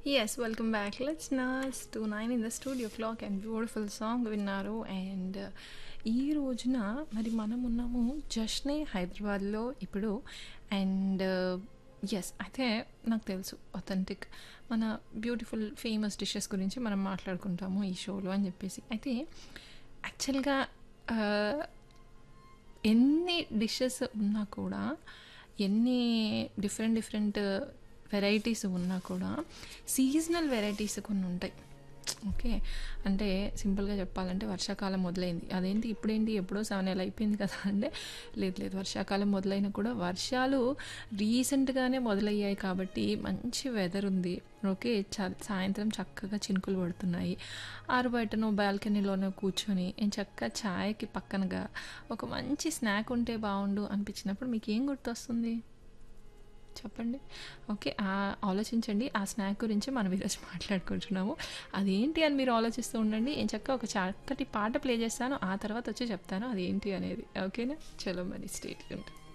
Yes, welcome back. Let's nurse to nine in the studio clock and beautiful song విన్నారు and ఈ రోజున మరి మనం ఉన్నాము జస్నే హైదరాబాద్లో ఇప్పుడు అండ్ ఎస్ అయితే నాకు తెలుసు అథెంటిక్ మన బ్యూటిఫుల్ ఫేమస్ డిషెస్ గురించి మనం మాట్లాడుకుంటాము ఈ షోలో అని చెప్పేసి అయితే యాక్చువల్గా ఎన్ని డిషెస్ ఉన్నా కూడా ఎన్ని డిఫరెంట్ డిఫరెంట్ వెరైటీస్ ఉన్నా కూడా సీజనల్ వెరైటీస్ కొన్ని ఉంటాయి ఓకే అంటే సింపుల్గా చెప్పాలంటే వర్షాకాలం మొదలైంది అదేంటి ఇప్పుడేంటి ఎప్పుడో సెవెన్ నెలలు అయిపోయింది కదా అంటే లేదు లేదు వర్షాకాలం మొదలైనా కూడా వర్షాలు రీసెంట్గానే మొదలయ్యాయి కాబట్టి మంచి వెదర్ ఉంది ఓకే చ సాయంత్రం చక్కగా చినుకులు పడుతున్నాయి ఆరు బయటనో బాల్కనీలోనో కూర్చొని నేను చక్కగా ఛాయ్కి పక్కనగా ఒక మంచి స్నాక్ ఉంటే బాగుండు అనిపించినప్పుడు మీకు ఏం గుర్తొస్తుంది చెప్పండి ఓకే ఆలోచించండి ఆ స్నాక్ గురించి మనం ఈరోజు మాట్లాడుకుంటున్నాము అదేంటి అని మీరు ఆలోచిస్తూ ఉండండి నేను చక్కగా ఒక చక్కటి పాట ప్లే చేస్తాను ఆ తర్వాత వచ్చి చెప్తాను అదేంటి అనేది ఓకేనా చలో మరి స్టేట్ ఉంటుంది